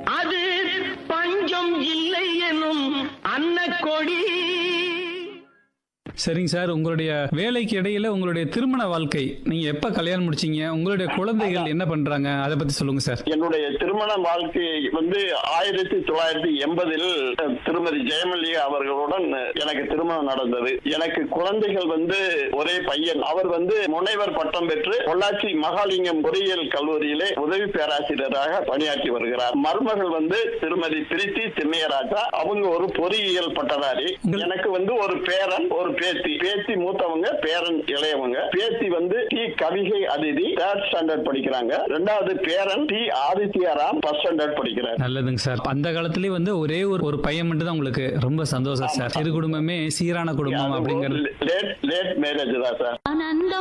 அது பஞ்சம் இல்லை எனும் அன்னக்கொடி சரிங்க சார் உங்களுடைய வேலைக்கு இடையில உங்களுடைய திருமண வாழ்க்கை நீங்க எப்ப கல்யாணம் முடிச்சீங்க உங்களுடைய குழந்தைகள் என்ன பண்றாங்க அதை பத்தி சொல்லுங்க சார் என்னுடைய திருமண வாழ்க்கை வந்து ஆயிரத்தி தொள்ளாயிரத்தி எண்பதில் திருமதி ஜெயமல்லிகா அவர்களுடன் எனக்கு திருமணம் நடந்தது எனக்கு குழந்தைகள் வந்து ஒரே பையன் அவர் வந்து முனைவர் பட்டம் பெற்று பொள்ளாச்சி மகாலிங்கம் பொறியியல் கல்லூரியிலே உதவி பேராசிரியராக பணியாற்றி வருகிறார் மருமகள் வந்து திருமதி பிரீத்தி திம்மையராஜா அவங்க ஒரு பொறியியல் பட்டதாரி உங்கள்- எனக்கு வந்து ஒரு பேரன் ஒரு பேத்தி பேத்தி மூத்தவங்க பேரன் இளையவங்க பேத்தி வந்து T Kavigai Aditi third standard படிக்கிறாங்க ரெண்டாவது பேரன் டி ஆதித்யாராம் ஃபர்ஸ்ட் ஸ்டாண்டர்ட் படிக்கிறார் நல்லதுங்க சார் அந்த காலத்திலேயே வந்து ஒரே ஒரு ஒரு பையன் மட்டும் தான் உங்களுக்கு ரொம்ப சந்தோஷம் சார் இரு குடும்பமே சீரான குடும்பம் அப்படிங்கிறது லேட் லேட் மேரேஜ் தான் சார் ஆனந்த